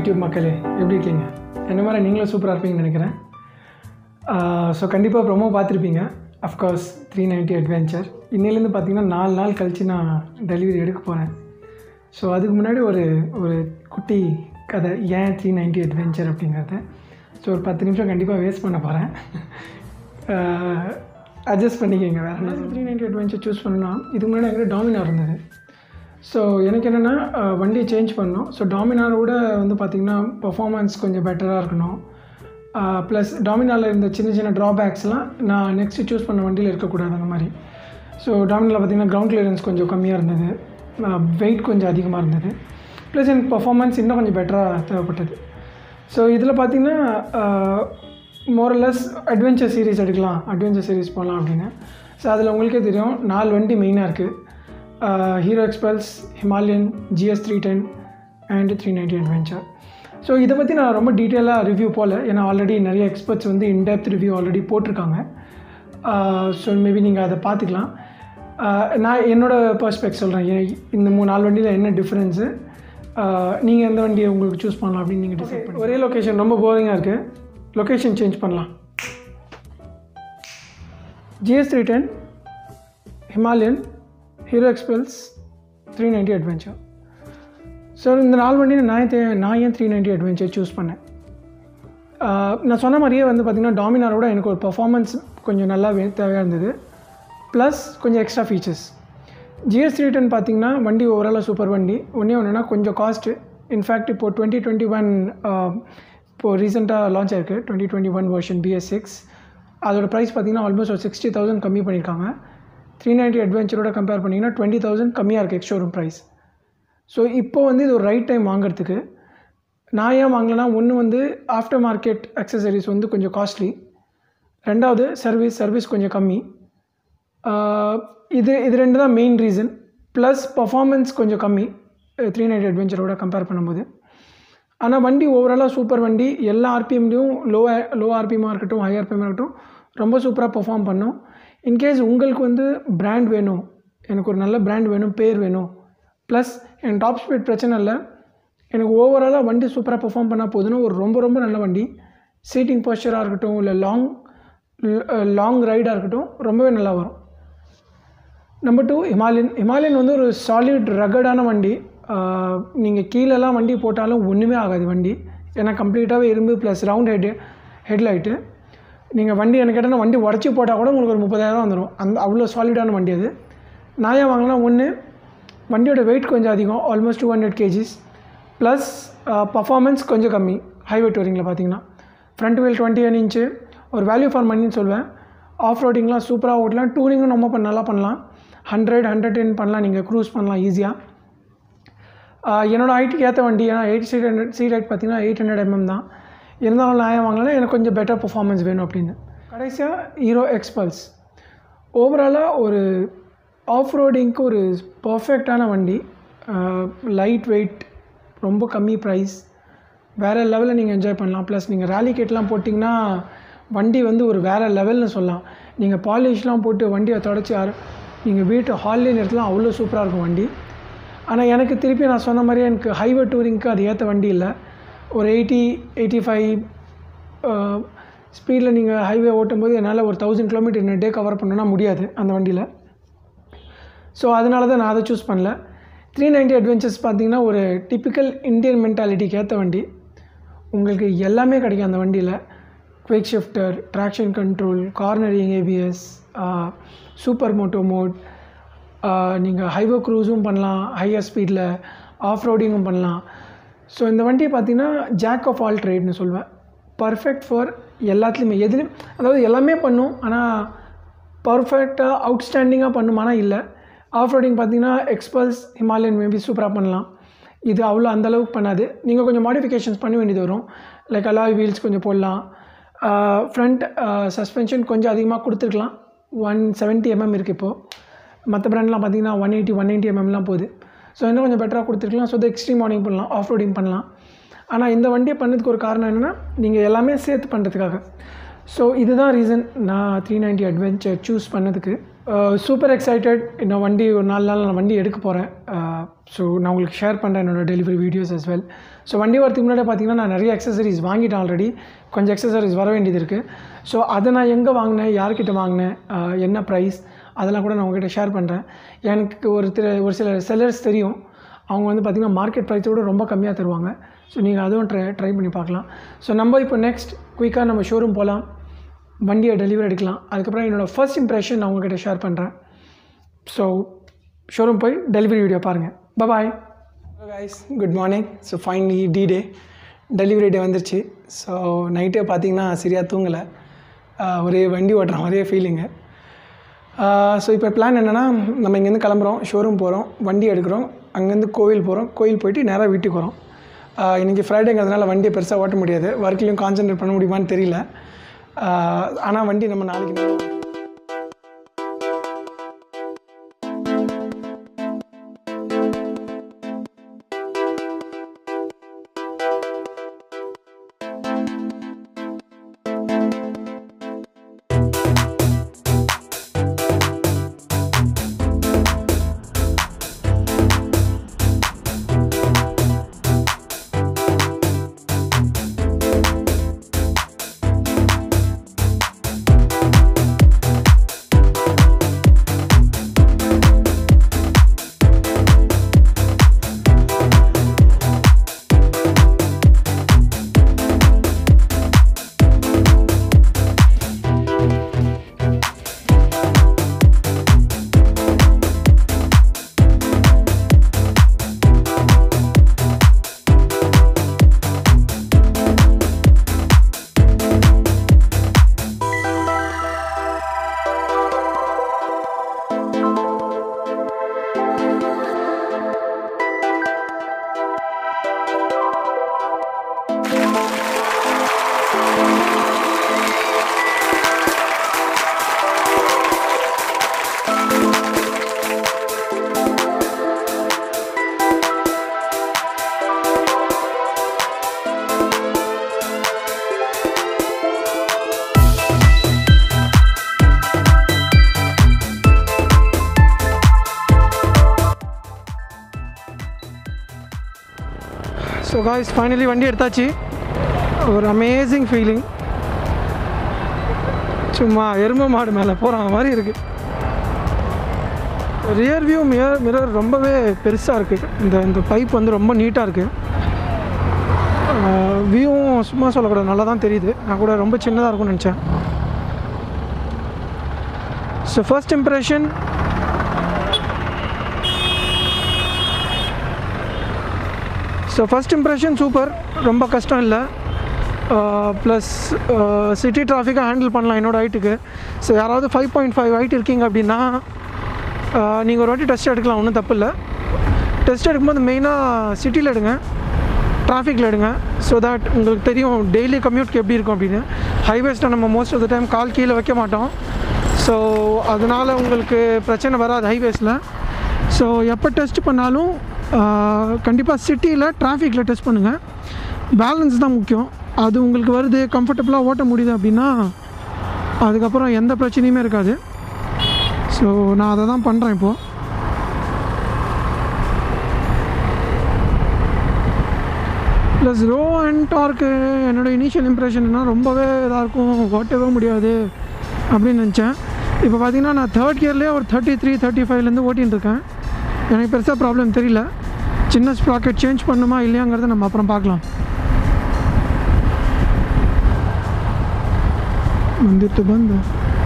YouTube மக்களே எப்படி இருக்கீங்க என்ன மாதிரி நீங்களும் சூப்பராக இருப்பீங்கன்னு நினைக்கிறேன் ஸோ கண்டிப்பாக ப்ரொமோ பார்த்துருப்பீங்க அஃப்கோர்ஸ் த்ரீ நைன்ட்டி அட்வென்ச்சர் இன்னிலேருந்து பார்த்தீங்கன்னா நாலு நாள் கழித்து நான் டெலிவரி எடுக்க போகிறேன் ஸோ அதுக்கு முன்னாடி ஒரு ஒரு குட்டி கதை ஏன் த்ரீ நைன்ட்டி அட்வென்ச்சர் அப்படிங்கிறத ஸோ ஒரு பத்து நிமிஷம் கண்டிப்பாக வேஸ்ட் பண்ண போகிறேன் அட்ஜஸ்ட் பண்ணிக்கோங்க வேறு என்ன த்ரீ நைன்ட்டி அட்வென்ச்சர் சூஸ் பண்ணணும்னா இதுக்கு முன்னாடி என்கிட்ட டாமினார் இருந்தது ஸோ எனக்கு என்னென்னா வண்டியை சேஞ்ச் பண்ணணும் ஸோ டாமினாரோட வந்து பார்த்திங்கன்னா பர்ஃபார்மன்ஸ் கொஞ்சம் பெட்டராக இருக்கணும் ப்ளஸ் டாமினாரில் இருந்த சின்ன சின்ன ட்ராபேக்ஸ்லாம் நான் நெக்ஸ்ட்டு சூஸ் பண்ண வண்டியில் இருக்கக்கூடாது அந்த மாதிரி ஸோ டாமினாரில் பார்த்திங்கன்னா கிரவுண்ட் கிளியரன்ஸ் கொஞ்சம் கம்மியாக இருந்தது வெயிட் கொஞ்சம் அதிகமாக இருந்தது ப்ளஸ் எனக்கு பர்ஃபார்மன்ஸ் இன்னும் கொஞ்சம் பெட்டராக தேவைப்பட்டது ஸோ இதில் பார்த்திங்கன்னா மோரலஸ் அட்வென்ச்சர் சீரிஸ் எடுக்கலாம் அட்வென்ச்சர் சீரிஸ் போகலாம் அப்படின்னு ஸோ அதில் உங்களுக்கே தெரியும் நாலு வண்டி மெயினாக இருக்குது Hero Xpulse Himalayan GS three ten and three ninety adventure so இதை பற்றி நான் ரொம்ப டீட்டெயிலாக ரிவ்யூ போகல ஏன்னா ஆல்ரெடி நிறைய எக்ஸ்பர்ட்ஸ் வந்து இன்டெப்த் ரிவ்யூ ஆல்ரெடி போட்டிருக்காங்க ஸோ மேபி நீங்கள் அதை பார்த்துக்கலாம் நான் என்னோடய பர்ஸ்பெக்ட் சொல்கிறேன் இந்த மூணு நாலு வண்டியில் என்ன டிஃப்ரென்ஸு நீங்கள் எந்த வண்டியை உங்களுக்கு சூஸ் பண்ணலாம் அப்படின்னு நீங்கள் டிசைட் பண்ணி ஒரே லொக்கேஷன் ரொம்ப போரிங்காக இருக்குது லொக்கேஷன் சேஞ்ச் பண்ணலாம் GS three ten Himalayan Hero Xpulse three ninety adventure so இந்த நாலு வண்டியில் நான் தே நான் ஏன் த்ரீ நைன்ட்டி அட்வென்ச்சர் சூஸ் பண்ணேன் நான் சொன்ன மாதிரியே வந்து பார்த்திங்கன்னா டாமினாரோட எனக்கு ஒரு பர்ஃபார்மன்ஸ் கொஞ்சம் நல்லா வே தேவையாக இருந்தது ப்ளஸ் கொஞ்சம் extra features GS three ten பார்த்திங்கன்னா வண்டி ஓவராலாக சூப்பர் வண்டி ஒன்றே ஒன்றுனா கொஞ்சம் காஸ்ட்டு இன்ஃபேக்ட் இப்போது டுவெண்ட்டி டுவெண்ட்டி ஒன் இப்போது ரீசெண்டாக லான்ச் ஆயிருக்கு twenty twenty one version BS six அதோட ப்ரைஸ் பார்த்திங்கன்னா ஆல்மோஸ்ட் ஒரு சிக்ஸ்டி தௌசண்ட் கம்மி பண்ணியிருக்காங்க த்ரீ நைன்ட்டி அட்வென்ச்சரோட கம்பேர் பண்ணிங்கன்னா டுவெண்ட்டி தௌசண்ட் கம்மியாக இருக்குது எக்ஸ்ஷோரூம் ப்ரைஸ் ஸோ இப்போ வந்து இது ஒரு ரைட் டைம் வாங்குறதுக்கு நான் ஏன் வாங்கலைன்னா ஒன்று வந்து ஆஃப்டர் மார்க்கெட் அக்சசரிஸ் வந்து கொஞ்சம் காஸ்ட்லி ரெண்டாவது சர்வீஸ் சர்வீஸ் கொஞ்சம் கம்மி இது இது ரெண்டு தான் மெயின் ரீசன் ப்ளஸ் பர்ஃபார்மன்ஸ் கொஞ்சம் கம்மி த்ரீ நைன்ட்டி அட்வென்ச்சரோட கம்பேர் பண்ணும்போது ஆனால் வண்டி ஓவராலாக சூப்பர் வண்டி எல்லா ஆர்பிஎம்லேயும் லோ லோ ஆர்பிஎம்மாக இருக்கட்டும் ஹை ஆர்பிஎம்மாக இருக்கட்டும் ரொம்ப சூப்பராக பெர்ஃபார்ம் பண்ணும் இன்கேஸ் உங்களுக்கு வந்து பிராண்ட் வேணும் எனக்கு ஒரு நல்ல பிராண்ட் வேணும் பேர் வேணும் ப்ளஸ் என் டாப் ஸ்பீட் பிரச்சனை இல்லை எனக்கு ஓவராலாக வண்டி சூப்பராக பெர்ஃபார்ம் பண்ணால் போதுன்னா ஒரு ரொம்ப ரொம்ப நல்ல வண்டி சீட்டிங் போஸ்டராக இருக்கட்டும் இல்லை லாங் லாங் ரைடாக இருக்கட்டும் ரொம்பவே நல்லா வரும் நம்பர் டூ ஹிமாலயன் ஹிமாலயன் வந்து ஒரு சாலிட் ரகடான வண்டி நீங்கள் கீழெல்லாம் வண்டி போட்டாலும் ஒன்றுமே ஆகாது வண்டி ஏன்னா கம்ப்ளீட்டாகவே இரும்பு ப்ளஸ் ரவுண்ட் ஹெட்டு ஹெட்லைட்டு நீங்கள் வண்டி எனக்கு கேட்டால் வண்டி உடச்சி போட்டால் கூட உங்களுக்கு ஒரு முப்பதாயிரம் வந்துடும் அந்த அவ்வளோ சாலிடான வண்டி அது நான் ஏன் வாங்கினா ஒன்று வண்டியோட வெயிட் கொஞ்சம் அதிகம் almost two hundred kgs plus performance கொஞ்சம் கம்மி ஹைவே டூரிங்கில் பார்த்தீங்கன்னா front wheel twenty one inch ஒரு வேல்யூ ஃபார் மணின்னு சொல்வேன் ஆஃப் ரோடிங்லாம் சூப்பராக ஓட்டலாம் டூரிங்கும் ரொம்ப நல்லா பண்ணலாம் ஹண்ட்ரட் ஹண்ட்ரட் டென் பண்ணலாம் நீங்கள் க்ரூஸ் பண்ணலாம் ஈஸியாக என்னோடய ஹைட்டுக்கு ஏற்ற வண்டி ஏன்னா eight seat hundred seat height பார்த்தீங்கன்னா எயிட் ஹண்ட்ரட் எம்எம் தான் இருந்தாலும் நான் ஏன் வாங்கினா எனக்கு கொஞ்சம் பெட்டர் பர்ஃபார்மன்ஸ் வேணும் அப்படின்னு கடைசியாக ஹீரோ எக்ஸ்பல்ஸ் ஓவராலாக ஒரு ஆஃப் ரோடிங்க்கு ஒரு பர்ஃபெக்டான வண்டி லைட் வெயிட் ரொம்ப கம்மி ப்ரைஸ் வேறு லெவலில் நீங்கள் என்ஜாய் பண்ணலாம் ப்ளஸ் நீங்கள் ரேலி கேட்லாம் போட்டிங்கன்னா வண்டி வந்து ஒரு வேறு லெவல்னு சொல்லலாம் நீங்கள் பாலிஷ்லாம் போட்டு வண்டியை தொடச்சி நீங்கள் வீட்டு ஹால்லே நேரத்தில் அவ்வளோ சூப்பராக இருக்கும் வண்டி ஆனால் எனக்கு திருப்பி நான் சொன்ன மாதிரியே எனக்கு ஹைவே டூரிங்க்கு அது ஏற்ற வண்டி இல்லை ஒரு எயிட்டி எயிட்டி ஃபைவ் ஸ்பீடில் நீங்கள் ஹைவே ஓட்டும்போது என்னால் ஒரு தௌசண்ட் கிலோமீட்டர் இன்னும் டே கவர் பண்ணணும்னா முடியாது அந்த வண்டியில் ஸோ அதனால தான் நான் அதை சூஸ் பண்ணல த்ரீ நைன்ட்டி அட்வென்ச்சர்ஸ் பார்த்திங்கன்னா ஒரு டிப்பிக்கல் இந்தியன் மென்டாலிட்டிக்கு ஏற்ற வண்டி உங்களுக்கு எல்லாமே கிடைக்கும் அந்த வண்டியில் quick shifter traction control cornering ABS super moto mode நீங்கள் ஹைவே க்ரூஸும் பண்ணலாம் ஹையர் ஸ்பீடில் ஆஃப் ரோடிங்கும் பண்ணலாம் ஸோ இந்த வண்டியை பார்த்தீங்கன்னா ஜாக் ஆஃப் ஆல் ட்ரேட்னு சொல்வேன் பர்ஃபெக்ட் ஃபார் எல்லாத்துலேயுமே எதுலேயும் அதாவது எல்லாமே பண்ணும் ஆனால் பர்ஃபெக்டாக அவுட்ஸ்டாண்டிங்காக பண்ணும் ஆனால் இல்லை ஆஃப் ரோடிங் பார்த்தீங்கன்னா எக்ஸ்பல்ஸ் ஹிமாலயன் மேபி சூப்பராக பண்ணலாம் இது அவ்வளோ அந்தளவுக்கு பண்ணாது நீங்கள் கொஞ்சம் மாடிஃபிகேஷன்ஸ் பண்ண வேண்டியது வரும் லைக் அலாய் வீல்ஸ் கொஞ்சம் போடலாம் ஃப்ரண்ட் சஸ்பென்ஷன் கொஞ்சம் அதிகமாக கொடுத்துருக்கலாம் ஒன் செவன்ட்டி எம்எம் இருக்குது இப்போது மற்ற ப்ராண்ட்லாம் பார்த்தீங்கன்னா ஒன் எயிட்டி ஒன் நைன்ட்டி எம்எம்லாம் போகுது ஸோ இன்னும் கொஞ்சம் பெட்டராக கொடுத்துருக்கலாம் ஸோ எக்ஸ்ட்ரீம் மார்னிங் பண்ணலாம் ஆஃப் ரோடிங் பண்ணலாம் ஆனால் இந்த வண்டியை பண்ணதுக்கு ஒரு காரணம் என்னென்னா நீங்கள் எல்லாமே சேர்த்து பண்ணுறதுக்காக ஸோ இதுதான் ரீசன் நான் த்ரீ நைன்ட்டி அட்வென்ச்சர் சூஸ் பண்ணதுக்கு சூப்பர் எக்ஸைட்டட் இன்னும் வண்டி ஒரு நாலு நாள் நான் வண்டி எடுக்க போகிறேன் ஸோ நான் உங்களுக்கு ஷேர் பண்ணுறேன் என்னோடய delivery videos as well so வண்டி வரதுக்கு முன்னாடி பார்த்தீங்கன்னா நான் நிறைய அக்சசரிஸ் வாங்கிட்டேன் ஆல்ரெடி கொஞ்சம் அக்சசரிஸ் வர வேண்டியது இருக்குது ஸோ அதை நான் எங்கே வாங்கினேன் யார்கிட்ட வாங்கினேன் ஆஹ் என்ன ப்ரைஸ் அதெல்லாம் கூட நான் உங்ககிட்ட ஷேர் பண்ணுறேன் எனக்கு ஒரு திரு ஒரு சில செல்லர்ஸ் தெரியும் அவங்க வந்து பார்த்திங்கன்னா மார்க்கெட் ப்ரைஸோட ரொம்ப கம்மியாக தருவாங்க ஸோ நீங்கள் அதுவும் ட்ரை ட்ரை பண்ணி பார்க்கலாம் ஸோ நம்ம இப்போ நெக்ஸ்ட் குயிக்காக நம்ம ஷோரூம் போகலாம் வண்டியை டெலிவரி எடுக்கலாம் அதுக்கப்புறம் என்னோடய ஃபர்ஸ்ட் இம்ப்ரெஷன் நான் உங்ககிட்ட ஷேர் பண்ணுறேன் ஸோ ஷோரூம் போய் டெலிவரி வீடியோ பாருங்கள் bye bye guys good morning so finally D day delivery day வந்துருச்சு ஸோ நைட்டே பார்த்தீங்கன்னா சரியாக தூங்கலை ஆஹ் ஒரே வண்டி ஓட்டுற மாதிரியே ஃபீலிங்கு ஸோ இப்போ பிளான் என்னென்னா நம்ம இங்கேருந்து கிளம்புறோம் ஷோரூம் போகிறோம் வண்டி எடுக்கிறோம் அங்கேருந்து கோவில் போகிறோம் கோயில் போயிட்டு நேராக வீட்டுக்கு வரோம் ஆஹ் இன்றைக்கி ஃப்ரைடேங்கிறதுனால வண்டியை பெருசாக ஓட்ட முடியாது ஒர்க்லேயும் கான்சென்ட்ரேட் பண்ண முடியுமான்னு தெரியல ஆனால் வண்டி நம்ம நாளைக்கு நல்லா ஸோ காய்ஸ் ஃபைனலி வண்டி எடுத்தாச்சு ஒரு அமேசிங் ஃபீலிங் சும்மா எருமை மாடு மேலே போகிற மாதிரி இருக்குது ரியர் வியூ மிரர் மிரர் ரொம்பவே பெருசாக இருக்குது இந்த இந்த பைப் வந்து ரொம்ப நீட்டாக இருக்குது வியூவும் சும்மா சொல்லக்கூடாது நல்லா தான் தெரியுது நான் கூட ரொம்ப சின்னதாக இருக்கும்னு நினச்சேன் so first impression so first impression super ரொம்ப கஷ்டம் இல்லை ப்ளஸ் சிட்டி டிராஃபிக்கை ஹேண்டில் பண்ணலாம் என்னோடய ஹைட்டுக்கு ஸோ யாராவது ஃபைவ் பாயிண்ட் ஃபைவ் ஹைட் இருக்கீங்க அப்படின்னா நீங்கள் ஒரு வாட்டி டெஸ்ட் எடுக்கலாம் ஒன்றும் தப்பு இல்லை டெஸ்ட் எடுக்கும்போது மெயினாக சிட்டியில் எடுங்க டிராஃபிக்கில் எடுங்க ஸோ தட் உங்களுக்கு தெரியும் டெய்லி கம்யூட்க்கு எப்படி இருக்கும் அப்படின்னு ஹைவேஸில் நம்ம மோஸ்ட் ஆஃப் த டைம் கால் கீழே வைக்க மாட்டோம் ஸோ அதனால் உங்களுக்கு பிரச்சனை வராது ஹைவேஸில் ஸோ எப்போ டெஸ்ட் பண்ணாலும் கண்டிப்பாக சிட்டியில் டிராஃபிக்கில் டெஸ்ட் பண்ணுங்கள் பேலன்ஸ் தான் முக்கியம் அது உங்களுக்கு வருது கம்ஃபர்டபுளாக ஓட்ட முடியுது அப்படின்னா அதுக்கப்புறம் எந்த பிரச்சனையுமே இருக்காது ஸோ நான் அதை தான் பண்ணுறேன் இப்போது ப்ளஸ் ரோ அண்ட் டார்க்கு என்னோடய இனிஷியல் இம்ப்ரெஷன் என்ன ரொம்பவே இதாக இருக்கும் ஓட்டவே முடியாது அப்படின்னு நினச்சேன் இப்போ பார்த்தீங்கன்னா நான் தேர்ட் இயர்லேயே ஒரு தேர்ட்டி த்ரீ தேர்ட்டி ஃபைவ்லேருந்து ஓட்டின்னு இருக்கேன் எனக்கு பெருசாக ப்ராப்ளம் தெரியல சின்ன ஸ்ப்ராக்கெட் சேஞ்ச் பண்ணுமா இல்லையாங்கிறத நம்ம அப்புறம் பார்க்கலாம் வந்துட்டு பந்து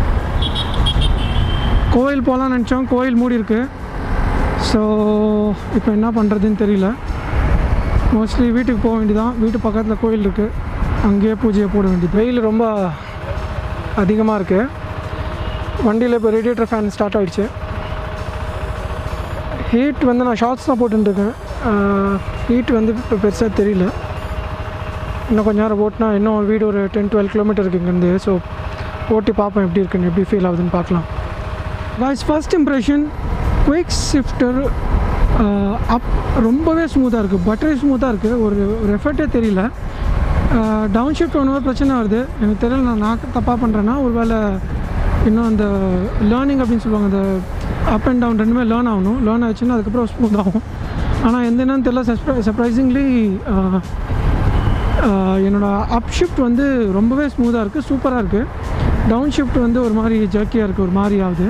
கோயில் போகலான்னு நினச்சோம் கோயில் மூடி இருக்கு ஸோ இப்போ என்ன பண்ணுறதுன்னு தெரியல மோஸ்ட்லி வீட்டுக்கு போக வேண்டியதான் வீட்டு பக்கத்தில் கோயில் இருக்குது அங்கேயே பூஜையை போட வேண்டியது வெயில் ரொம்ப அதிகமாக இருக்குது வண்டியில் இப்போ ரேடியேட்டர் ஃபேன் ஸ்டார்ட் ஆகிடுச்சு ஹீட் வந்து நான் ஷார்ட்ஸ் தான் போட்டுருக்கேன் ஹீட் வந்து இப்போ பெருசாக தெரியல இன்னும் கொஞ்ச நேரம் ஓட்டினா இன்னும் வீடு ஒரு டென் டுவெல் கிலோமீட்டர் இருக்குது இங்கேருந்து ஸோ ஓட்டி பார்ப்போம் எப்படி இருக்குன்னு எப்படி ஃபீல் ஆகுதுன்னு பார்க்கலாம் guys first impression quick shifter up ரொம்பவே ஸ்மூத்தாக இருக்குது பட்டரி ஸ்மூத்தாக இருக்குது ஒரு ஒரு எஃபர்ட்டே தெரியல டவுன் ஷிஃப்ட் ஒன்று பிரச்சனை வருது எனக்கு தெரியல நான் நான் தப்பாக பண்ணுறேன்னா ஒரு வேளை இன்னும் அந்த லேர்னிங் அப்படின்னு சொல்லுவாங்க அந்த அப் அண்ட் டவுன் ரெண்டுமே லேர்ன் ஆகணும் லேர்ன் ஆச்சுன்னா அதுக்கப்புறம் ஸ்மூத் ஆகும் ஆனால் எந்த என்னன்னு தெரியல சர்ப்ரை சர்ப்ரைசிங்லி என்னோடய அப் ஷிஃப்ட் வந்து ரொம்பவே ஸ்மூத்தாக இருக்குது சூப்பராக இருக்குது டவுன் ஷிஃப்ட் வந்து ஒரு மாதிரி ஜர்க்கியாக இருக்குது ஒரு மாதிரி ஆகுது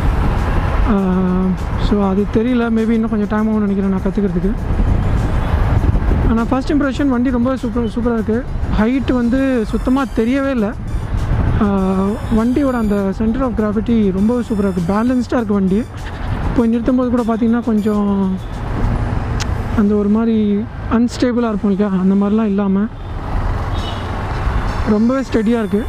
ஸோ அது தெரியல மேபி இன்னும் கொஞ்சம் டைம் ஆகும்னு நினைக்கிறேன் நான் கற்றுக்கிறதுக்கு ஆனால் ஃபர்ஸ்ட் இம்ப்ரெஷன் வண்டி ரொம்ப சூப்பர் சூப்பராக இருக்குது ஹைட் வந்து சுத்தமாக தெரியவே இல்லை ஆஹ் வண்டியோட அந்த சென்டர் ஆஃப் கிராவிட்டி ரொம்ப சூப்பராக இருக்குது பேலன்ஸ்டாக இருக்குது வண்டி போய் நிறுத்தும் போது கூட பார்த்திங்கன்னா கொஞ்சம் அந்த ஒரு மாதிரி அன்ஸ்டேபிளாக இருக்கும் இல்லையா அந்த மாதிரிலாம் இல்லாமல் ரொம்பவே ஸ்டெடியாக இருக்குது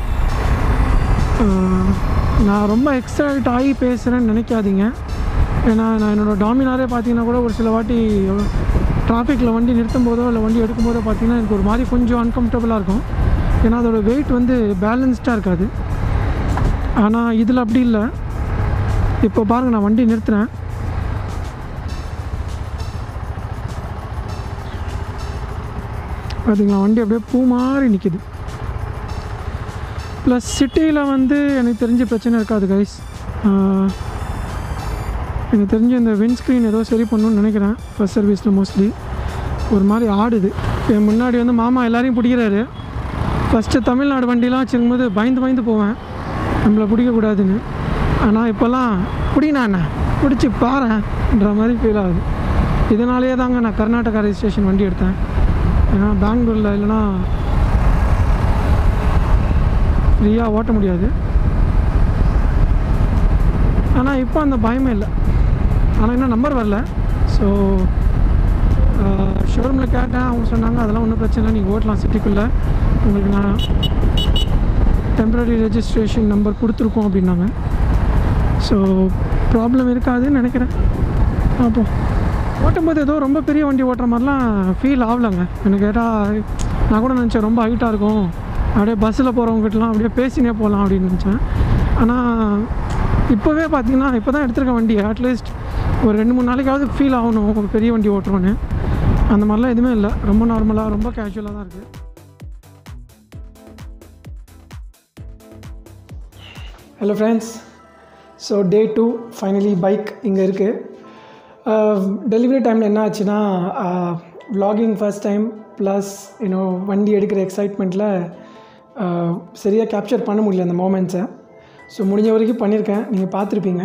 நான் ரொம்ப எக்ஸைட் ஆகி பேசுகிறேன்னு நினைக்காதீங்க ஏன்னா நான் என்னோடய டாமினாரே பார்த்தீங்கன்னா கூட ஒரு சில வாட்டி டிராஃபிக்கில் வண்டி நிறுத்தும் போதோ இல்லை வண்டி எடுக்கும் போதோ பார்த்தீங்கன்னா எனக்கு ஒரு மாதிரி கொஞ்சம் அன்கம்ஃபர்டபுளாக இருக்கும் ஏன்னா அதோட வெயிட் வந்து பேலன்ஸ்டாக இருக்காது ஆனால் இதில் அப்படி இல்லை இப்போ பாருங்கள் நான் வண்டி நிறுத்துறேன் பார்த்தீங்களா வண்டி அப்படியே பூ மாதிரி நிற்கிது ப்ளஸ் சிட்டியில் வந்து எனக்கு தெரிஞ்ச பிரச்சனை இருக்காது கைஸ் எனக்கு தெரிஞ்ச இந்த விண்ட்ஸ்க்ரீன் ஏதோ சரி பண்ணணும்னு நினைக்கிறேன் ஃபஸ்ட் சர்வீஸில் மோஸ்ட்லி ஒரு மாதிரி ஆடுது என் முன்னாடி வந்து மாமா எல்லாரையும் பிடிக்கிறாரு ஃபஸ்ட்டு தமிழ்நாடு வண்டிலாம் வச்சுருக்கும்போது பயந்து பயந்து போவேன் நம்மளை பிடிக்கக்கூடாதுன்னு ஆனால் இப்போல்லாம் பிடினா என்ன பிடிச்சி பாருன்ற மாதிரி ஃபீல் ஆகுது இதனாலேயே தாங்க நான் கர்நாடகா ரெஜிஸ்ட்ரேஷன் வண்டி எடுத்தேன் ஏன்னா பெங்களூரில் இல்லைன்னா ஃப்ரீயாக ஓட்ட முடியாது ஆனால் இப்போ அந்த பயமே இல்லை ஆனால் இன்னும் நம்பர் வரல ஸோ ஷோரூமில் கேட்டேன் அவங்க சொன்னாங்க அதெல்லாம் ஒன்றும் பிரச்சனை இல்லை நீங்கள் ஓட்டலாம் சிட்டிக்குள்ளே உங்களுக்கு நான் டெம்பரரி ரெஜிஸ்ட்ரேஷன் நம்பர் கொடுத்துருக்கோம் அப்படின்னாங்க ஸோ ப்ராப்ளம் இருக்காதுன்னு நினைக்கிறேன் பார்ப்போம் ஓட்டும்போது ஏதோ ரொம்ப பெரிய வண்டி ஓட்டுற மாதிரிலாம் ஃபீல் ஆகலைங்க எனக்கு கேட்டால் நான் கூட நினச்சேன் ரொம்ப ஹைட்டாக இருக்கும் அப்படியே பஸ்ஸில் போகிறவங்ககிட்டலாம் அப்படியே பேசினே போகலாம் அப்படின்னு நினச்சேன் ஆனால் இப்போவே பார்த்தீங்கன்னா இப்போ தான் எடுத்திருக்க வண்டி அட்லீஸ்ட் ஒரு ரெண்டு மூணு நாளைக்காவது ஃபீல் ஆகணும் ஒரு பெரிய வண்டி ஓட்டுறோன்னு அந்த மாதிரிலாம் எதுவுமே இல்லை ரொம்ப நார்மலாக ரொம்ப கேஷுவலாக தான் இருக்குது hello friends so day two finally bike இங்கே இருக்குது டெலிவரி டைமில் என்ன ஆச்சுன்னா vlogging first time plus you know வண்டி எடுக்கிற எக்ஸைட்மெண்ட்டில் சரியாக கேப்சர் பண்ண முடியல அந்த மூமெண்ட்ஸை ஸோ முடிஞ்ச வரைக்கும் பண்ணியிருக்கேன் நீங்கள் பார்த்துருப்பீங்க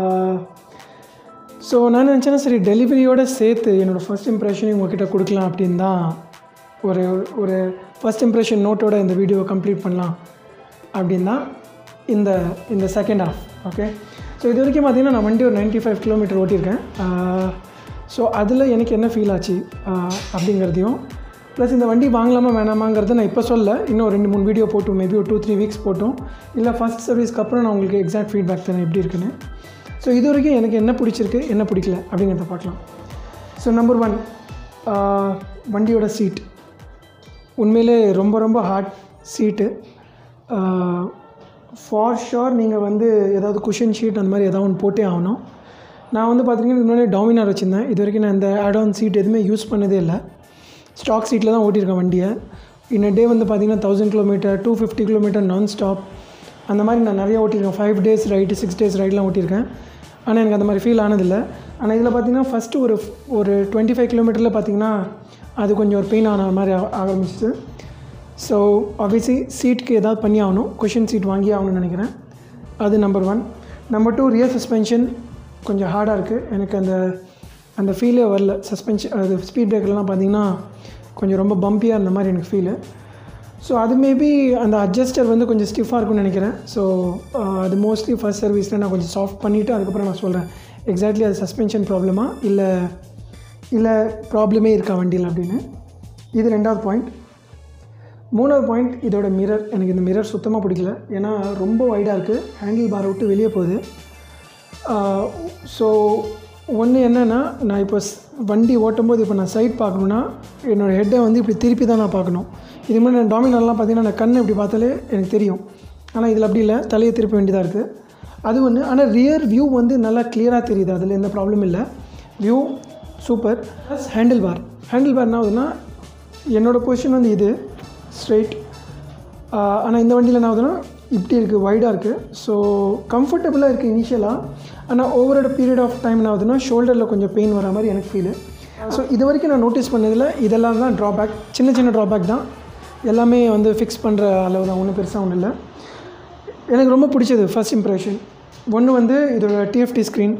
ஸோ நான் நினச்சேன்னா சரி டெலிவரியோடு சேர்த்து என்னோடய ஃபர்ஸ்ட் இம்ப்ரெஷனையும் உங்ககிட்ட கொடுக்கலாம் அப்படின்னு தான் ஒரு ஒரு ஃபர்ஸ்ட் இம்ப்ரெஷன் நோட்டோட இந்த வீடியோவை கம்ப்ளீட் பண்ணலாம் அப்படின்னு தான் இந்த இந்த செகண்ட் ஹாஃப் ஓகே ஸோ இது வரைக்கும் பார்த்தீங்கன்னா நான் வண்டி ஒரு 95 ஃபைவ் கிலோமீட்டர் ஓட்டியிருக்கேன் ஸோ அதில் எனக்கு என்ன ஃபீல் ஆச்சு ஆஹ் அப்படிங்கிறதையும் ப்ளஸ் இந்த வண்டி வாங்கலாமா வேணாமாங்கிறத நான் இப்போ சொல்ல இன்னும் ரெண்டு மூணு வீடியோ போட்டும் மேபி ஒரு டூ த்ரீ வீக்ஸ் போட்டும் இல்லை ஃபஸ்ட் சர்வீஸ்க்கு அப்புறம் நான் உங்களுக்கு எக்ஸாக்ட் ஃபீட்பேக் தரேன் எப்படி இருக்குன்னு ஸோ இது வரைக்கும் எனக்கு என்ன பிடிச்சிருக்கு என்ன பிடிக்கல அப்படிங்கிறத பார்க்கலாம் ஸோ நம்பர் ஒன் வண்டியோட சீட் உண்மையிலே ரொம்ப ரொம்ப ஹார்ட் சீட்டு ஃபார் ஷோர் நீங்கள் வந்து ஏதாவது குஷன் ஷீட் அந்த மாதிரி ஏதாவது ஒன்று போட்டே ஆகணும் நான் வந்து பார்த்தீங்கன்னா இதுக்கு முன்னாடி டாமினார் வச்சுருந்தேன் இது வரைக்கும் நான் இந்த ஆட் சீட் எதுவுமே யூஸ் பண்ணதே இல்லை ஸ்டாக் சீட்டில் தான் ஓட்டியிருக்கேன் வண்டியை இன்ன டே வந்து பார்த்தீங்கன்னா thousand kilometre to fifty kilometre non stop அந்த மாதிரி நான் நிறைய ஓட்டியிருக்கேன் five days ride six days ரைடெலாம் ஓட்டியிருக்கேன் ஆனால் எனக்கு அந்த மாதிரி ஃபீல் ஆனதில்லை ஆனால் இதில் பார்த்தீங்கன்னா ஃபஸ்ட்டு ஒரு ஒரு டுவெண்ட்டி ஃபைவ் கிலோமீட்டரில் பார்த்தீங்கன்னா அது கொஞ்சம் ஒரு பெயின் ஆன மாதிரி ஆ- ஆரம்பிச்சிச்சு ஸோ ஆப்வியஸ்லி சீட்டுக்கு ஏதாவது பண்ணி ஆகணும் குஷன் சீட் வாங்கி ஆகணும்னு நினைக்கிறேன் அது number one number two rear suspension கொஞ்சம் ஹார்டாக இருக்குது எனக்கு அந்த அந்த ஃபீலே வரல சஸ்பென்ஷன் அது ஸ்பீட் பிரேக்கர்லாம் பார்த்தீங்கன்னா கொஞ்சம் ரொம்ப பம்பியாக இருந்த மாதிரி எனக்கு ஃபீலு ஸோ அது மேபி அந்த அட்ஜஸ்டர் வந்து கொஞ்சம் ஸ்டிஃபாக இருக்கும்னு நினைக்கிறேன் ஸோ அது மோஸ்ட்லி ஃபர்ஸ்ட் சர்வீஸில் நான் கொஞ்சம் சாஃப்ட் பண்ணிவிட்டு அதுக்கப்புறம் நான் சொல்கிறேன் எக்ஸாக்ட்லி அது சஸ்பென்ஷன் ப்ராப்ளமா இல்லை இல்லை ப்ராப்ளமே இருக்கா வண்டியில் அப்படின்னு இது ரெண்டாவது பாயிண்ட் மூணாவது பாயிண்ட் இதோட மிரர் எனக்கு இந்த மிரர் சுத்தமாக பிடிக்கல ஏன்னா ரொம்ப வைடாக இருக்குது ஹேண்டில் பாரை விட்டு வெளியே போகுது ஸோ ஒன்று என்னென்னா நான் இப்போ ஸ்- வண்டி ஓட்டும்போது இப்போ நான் சைட் பார்க்கணுன்னா என்னோடய ஹெட்டை வந்து இப்படி திருப்பி தான் நான் பார்க்கணும் இது மாதிரி நான் டாமினர்லாம் பார்த்தீங்கன்னா நான் கண் இப்படி பார்த்தாலே எனக்கு தெரியும் ஆனால் இதில் அப்படி இல்லை தலையை திருப்ப வேண்டியதாக இருக்குது அது ஒன்று ஆனால் ரியர் வியூ வந்து நல்லா கிளியராக தெரியுது அதில் எந்த ப்ராப்ளம் இல்லை view super plus handle bar handle bar என்ன ஆகுதுன்னா என்னோடய பொசிஷன் வந்து இது ஸ்ட்ரைட் ஆனால் இந்த வண்டியில் என்ன ஆகுதுன்னா இப்படி இருக்குது வைடாக இருக்குது ஸோ கம்ஃபர்டபுளாக இருக்குது இனிஷியலாக ஆனால் ஓவரோட பீரியட் ஆஃப் டைம் என்ன ஆகுதுன்னா ஷோல்டரில் கொஞ்சம் பெயின் வர மாதிரி எனக்கு ஃபீலு ஸோ இது வரைக்கும் நான் நோட்டீஸ் பண்ணதில் இதெல்லாம் தான் ட்ராபேக் சின்ன சின்ன ட்ராபேக் தான் எல்லாமே வந்து ஃபிக்ஸ் பண்ணுற அளவு தான் ஒன்றும் பெருசாக ஒன்றும் இல்லை எனக்கு ரொம்ப பிடிச்சது ஃபர்ஸ்ட் இம்ப்ரெஷன் ஒன்று வந்து இதோட டிஎஃப்டி ஸ்க்ரீன்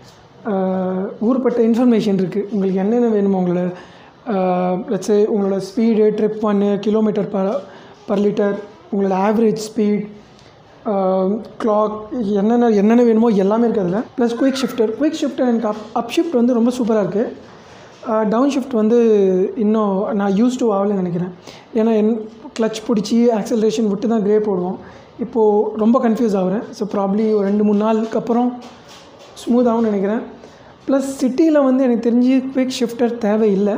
ஊர்பட்ட இன்ஃபர்மேஷன் இருக்குது உங்களுக்கு என்னென்ன வேணுமோ உங்களோட லட்சே உங்களோட ஸ்பீடு ட்ரிப் பண்ணு கிலோமீட்டர் பர் பர் லிட்டர் உங்களோட ஆவரேஜ் ஸ்பீட் கிளாக் என்னென்ன என்னென்ன வேணுமோ எல்லாமே இருக்குது அதில் plus quick shifter quick shifter எனக்கு அப் அப் ஷிஃப்ட் வந்து ரொம்ப சூப்பராக இருக்குது டவுன் ஷிஃப்ட் வந்து இன்னும் நான் யூஸ் டு ஆகலன்னு நினைக்கிறேன் ஏன்னா என் கிளச் பிடிச்சி ஆக்சலரேஷன் விட்டு தான் கிரே போடுவோம் இப்போது ரொம்ப கன்ஃபியூஸ் ஆகிறேன் ஸோ ப்ராப்ளி ஒரு ரெண்டு மூணு நாளுக்கு அப்புறம் ஸ்மூத் ஆகும்னு நினைக்கிறேன் ப்ளஸ் சிட்டியில் வந்து எனக்கு தெரிஞ்சு குயிக் ஷிஃப்டர் தேவையில்லை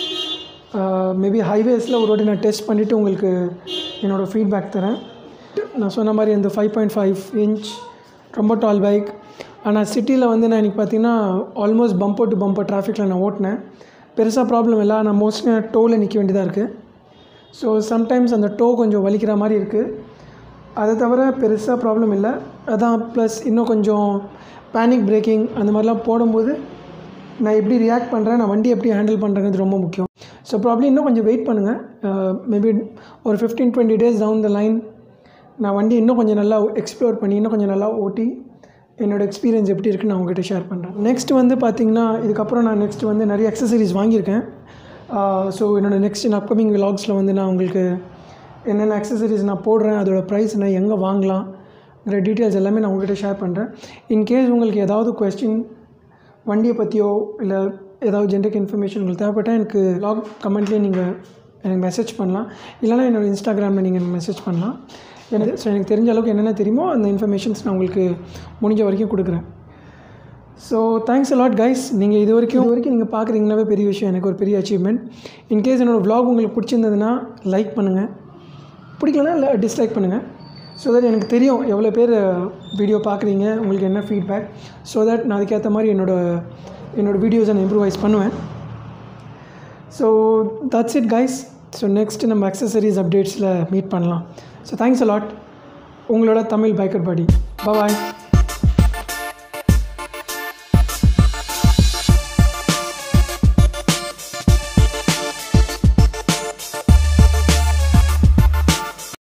மேபி ஹைவேஸில் ஒரு வாட்டி நான் டெஸ்ட் பண்ணிவிட்டு உங்களுக்கு என்னோடய ஃபீட்பேக் தரேன் நான் சொன்ன மாதிரி அந்த ஃபைவ் பாயிண்ட் ஃபைவ் இன்ச் ரொம்ப டால் பைக் ஆனால் சிட்டியில் வந்து நான் இன்றைக்கி பார்த்தீங்கன்னா ஆல்மோஸ்ட் பம்பர் டு பம்பர் டிராஃபிக்கில் நான் ஓட்டினேன் பெருசாக ப்ராப்ளம் இல்லை ஆனால் மோஸ்ட்லி நான் டோவில் நிற்க வேண்டியதாக இருக்குது ஸோ சம்டைம்ஸ் அந்த டோ கொஞ்சம் வலிக்கிற மாதிரி இருக்குது அதை தவிர பெருசாக ப்ராப்ளம் இல்லை அதான் ப்ளஸ் இன்னும் கொஞ்சம் பேனிக் பிரேக்கிங் அந்த மாதிரிலாம் போடும்போது நான் எப்படி ரியாக்ட் பண்ணுறேன் நான் வண்டி எப்படி ஹேண்டில் பண்ணுறேங்கிறது ரொம்ப முக்கியம் ஸோ ப்ராப்ளம் இன்னும் கொஞ்சம் வெயிட் பண்ணுங்கள் மேபி ஒரு fifteen twenty days down the line நான் வண்டி இன்னும் கொஞ்சம் நல்லா எக்ஸ்ப்ளோர் பண்ணி இன்னும் கொஞ்சம் நல்லா ஓட்டி என்னோடய எக்ஸ்பீரியன்ஸ் எப்படி இருக்குன்னு நான் உங்ககிட்ட ஷேர் பண்ணுறேன் நெக்ஸ்ட் வந்து பார்த்திங்கன்னா இதுக்கப்புறம் நான் நெக்ஸ்ட் வந்து நிறைய அக்சசரிஸ் வாங்கியிருக்கேன் ஸோ என்னோடய நெக்ஸ்ட் இன் அப்கமிங் விலாக்ஸில் வந்து நான் உங்களுக்கு என்னென்ன அக்சசரிஸ் நான் போடுறேன் அதோட ப்ரைஸ் நான் எங்கே வாங்கலாம் நிறைய டீட்டெயில்ஸ் எல்லாமே நான் உங்ககிட்ட ஷேர் பண்ணுறேன் இன்கேஸ் உங்களுக்கு ஏதாவது கொஸ்டின் வண்டியை பற்றியோ இல்லை ஏதாவது ஜென்ரிக் இன்ஃபர்மேஷன் உங்களுக்கு தேவைப்பட்டால் எனக்கு லாக் கமெண்ட்லேயே நீங்கள் எனக்கு மெசேஜ் பண்ணலாம் இல்லைனா என்னோடய இன்ஸ்டாகிராமில் நீங்கள் எனக்கு மெசேஜ் பண்ணலாம் எனக்கு ஸோ எனக்கு தெரிஞ்ச அளவுக்கு என்னென்ன தெரியுமோ அந்த இன்ஃபர்மேஷன்ஸ் நான் உங்களுக்கு முடிஞ்ச வரைக்கும் கொடுக்குறேன் ஸோ தேங்க்ஸ் அலாட் கைஸ் நீங்கள் இது வரைக்கும் இது வரைக்கும் நீங்கள் பார்க்குறீங்கனாவே பெரிய விஷயம் எனக்கு ஒரு பெரிய அச்சீவ்மெண்ட் இன்கேஸ் என்னோடய vlog உங்களுக்கு பிடிச்சிருந்ததுன்னா லைக் பண்ணுங்கள் பிடிக்கலனா இல்லை டிஸ்லைக் பண்ணுங்கள் ஸோ தட் எனக்கு தெரியும் எவ்வளோ பேர் வீடியோ பார்க்குறீங்க உங்களுக்கு என்ன ஃபீட்பேக் ஸோ தட் நான் அதுக்கேற்ற மாதிரி என்னோடய என்னோடய வீடியோஸை நான் இம்ப்ரூவைஸ் பண்ணுவேன் so that's it guys so next நம்ம அக்சசரிஸ் அப்டேட்ஸில் மீட் பண்ணலாம் ஸோ தேங்க்ஸ் அலாட் உங்களோட தமிழ் பைக்கர் பாடி பாய்